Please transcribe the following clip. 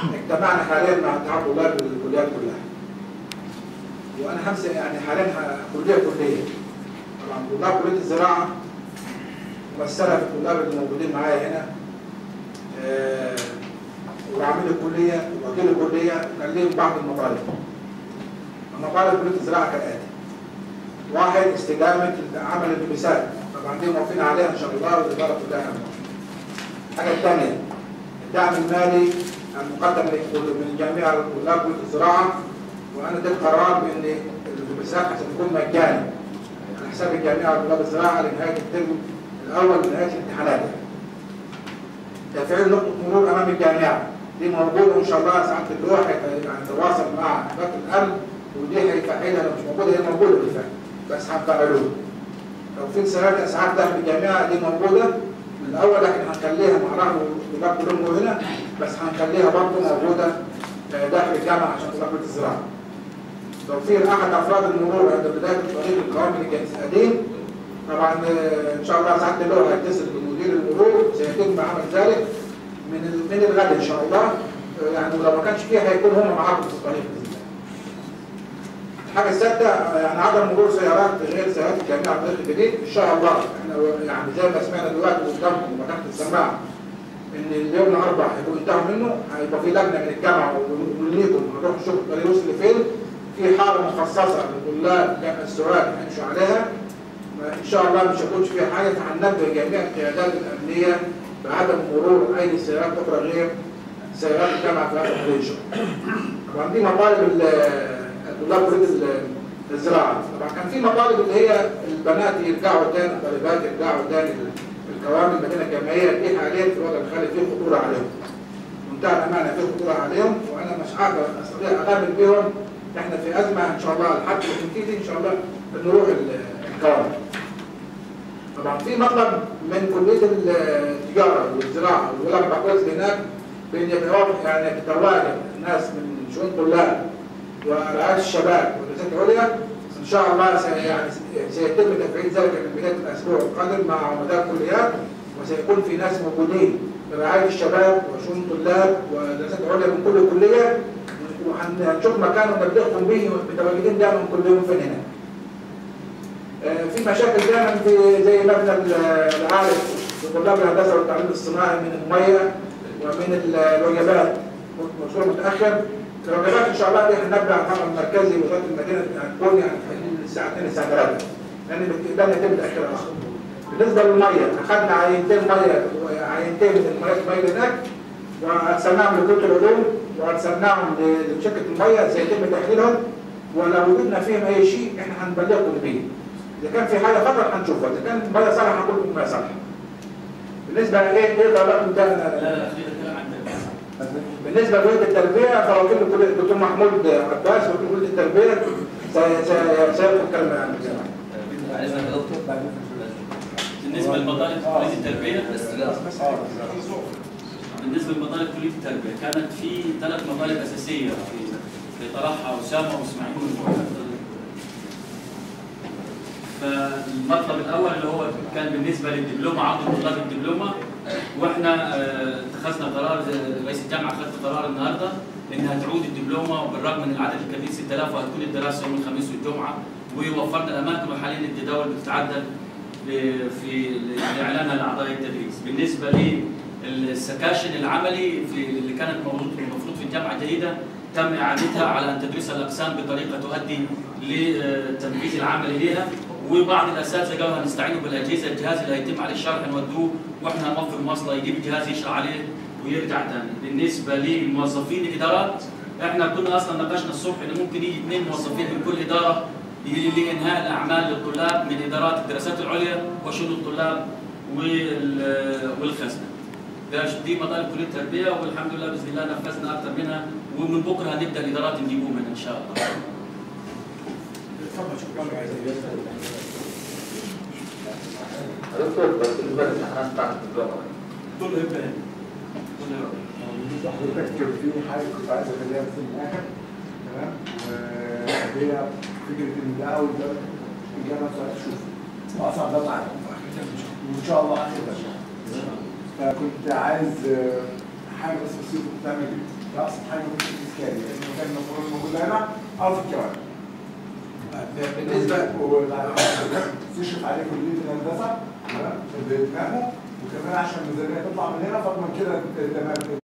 اجتمعنا حاليا مع اتحاد طلاب الكليات كلها وانا همسك يعني حاليا ه- كليه كليه طبعا طلاب كليه الزراعه ممثله في الطلاب اللي موجودين معايا هنا آه، وعميد الكليه ووكيل الكليه كان ليهم بعض المطالب مطالب كليه الزراعه كالاتي واحد استدامه عمل اللبسات طبعا دي موافقين عليها ان شاء الله والاداره كلها الحاجه الثانيه الدعم المالي المقدم لكل- من جميع طلاب كليه الزراعه وانا اديت قرار بان اللبسات هتكون مجاني على حساب الجامعه وطلاب الزراعه لنهايه الترم الاول لنهايه الامتحانات. تفعيل نقطه مرور امام الجامعه دي موجوده ان شاء الله ساعه اللوح هيتواصل مع اداره الامن ودي هيفعلها لو مش موجوده هي موجوده بالفعل بس هنفعلوها. لو في سيارات اسعاف داخل الجامعه دي موجوده من الاول لكن هنخليها مع رغم الطلاب كلهم هنا بس هنخليها برضه موجوده داخل الجامعه عشان طلاب كليه الزراعه. توفير احد افراد المرور عند بدايه الطريق القومي للجنسيتين طبعا آه، ان شاء الله سعاده اللواء هيتصل بمدير المرور سيتم عمل ذلك من ال- من الغد ان شاء الله آه، يعني ولو ما كانش فيه هيكون هم معاكم في الطريق باذن الله. الحاجه السادسه آه، يعني عدم مرور سيارات غير سيارات الجامعه على الطريق الجديد ان شاء الله احنا يعني زي ما سمعنا دلوقتي قدامكم وتحت السماعه ان اليوم الاربعاء هيكون انتهوا منه هيبقى في لجنه من الجامعه ومنيكم هنروح نشوف الطريق وصل لفين في حاله مخصصه لطلاب جامعه السواد هيمشوا عليها ما- ان شاء الله مش هيكونش فيها حاجه فهننبه جميع القيادات الامنيه بعدم مرور اي سيارات اخرى غير سيارات الجامعه في هذا الطريق ان شاء الله. طبعا دي مطالب ال- طلاب كليه ال- الزراعه طبعا كان في مطالب اللي هي البنات يرجعوا تاني الطالبات يرجعوا تاني الكوامل المدينه الجامعيه دي حاليا في الوضع الحالي فيه خطوره عليهم. منتهى الامانه فيه خطوره عليهم وانا مش عارف استطيع اغامر بهم احنا في ازمه ان شاء الله لحد ما تنتهي ان شاء الله نروح ال- الكوامل. طبعا في مطلب من كليه التجاره والزراعه والاربع كويس هناك بان يتوافق يعني يتواجد ناس من شؤون طلاب ورعايه الشباب والمدرسات العليا ان شاء الله سي يعني سيتم تفعيل ذلك من بدايه الاسبوع القادم مع عمداء الكليات وسيكون في ناس موجودين لرعايه الشباب وشؤون الطلاب والمدرسات العليا من كل كليه وهنشوف مكان ونبلغكم به متواجدين دائما كل يوم فين هنا. آه، في مشاكل دائما في زي مبنى العالي لطلاب الهندسه والتعليم الصناعي من الميه ومن ال- الوجبات مشروع متاخر الوجبات ان شاء الله دي هنبدا على الحرم المركزي وزاره المدينه هتكون يعني في حدود الساعه 2 الساعه 3 لان لن يتم تاخيرها اصلا. بالنسبه للميه اخذنا عينتين ميه عينتين من المياه الميه هناك وارسلناهم لكليه العلوم وارسلناهم ل- لشركه الميه سيتم تحليلهم ولو وجدنا فيهم اي شيء احنا هنبلغكم به. اذا كان في حاجه خطر هنشوفها، اذا كان الميه صالحه هنقول لكم الميه صالحه. بالنسبه لايه ايه طلباتكم لا تاني؟ لا خلينا نتكلم عن التربية. بالنسبه لوحده التربيه فوكيل الكليه الدكتور محمود عباس وكيل كليه التربيه سي- سي- سيلقي الكلمه عن الجامعه. عايزنا يا دكتور بالنسبه لمطالب كليه التربيه بالنسبه لمطالب كليه التربيه كانت في ثلاث مطالب اساسيه في في طرحها اسامه واسماعيل والمحمد فالمطلب الاول اللي هو كان بالنسبه للدبلومه عرض طلاب الدبلومه واحنا آه، اتخذنا قرار آه، رئيس الجامعه اخذ قرار النهارده انها تعود الدبلومه وبالرغم من العدد الكبير 6000 وهتكون الدراسه يوم الخميس والجمعه ووفرنا الاماكن وحاليا الجداول بتتعدل ل- في لاعلانها لاعضاء التدريس بالنسبه للسكاشن العملي في اللي كانت موجود المفروض في الجامعه الجديده تم اعادتها على ان تدرس الاقسام بطريقه تؤدي للتنفيذ العملي لها وبعض الاساتذه قالوا هنستعينوا بالاجهزه الجهاز اللي هيتم عليه الشرح نودوه واحنا هنوفر مواصله يجيب الجهاز يشرح عليه ويرجع تاني بالنسبه لموظفين الادارات احنا كنا اصلا ناقشنا الصبح ان ممكن يجي اثنين موظفين من كل اداره لانهاء الاعمال للطلاب من ادارات الدراسات العليا وشؤون الطلاب وال- والخزنه. ده دي مطالب كليه التربيه والحمد لله باذن الله نفذنا اكثر منها ومن بكره هنبدا الادارات نجيبوه منها ان شاء الله. اتفضل شكرا عايز دكتور بس بالنسبه للامتحانات بتاعت الدبلومه كله يبقى هنا. كله يبقى. حضرتك في حاجه كنت عايز اخليها في الاخر تمام وهي فكره ان ده اول ده الاجابه بتاعت تشوف واصعب ده معاك وان شاء الله اخر ده فكنت عايز آه، حاجه بس بسيطه تعمل ده احسن حاجه ممكن تتكلم لانه كان المفروض موجود هنا او في الكوارث بالنسبه وبعد كده تشرف عليه كليه الهندسه تمام في فيتنام وكمان عشان الميزانيه تطلع من هنا فاضمن كده تمام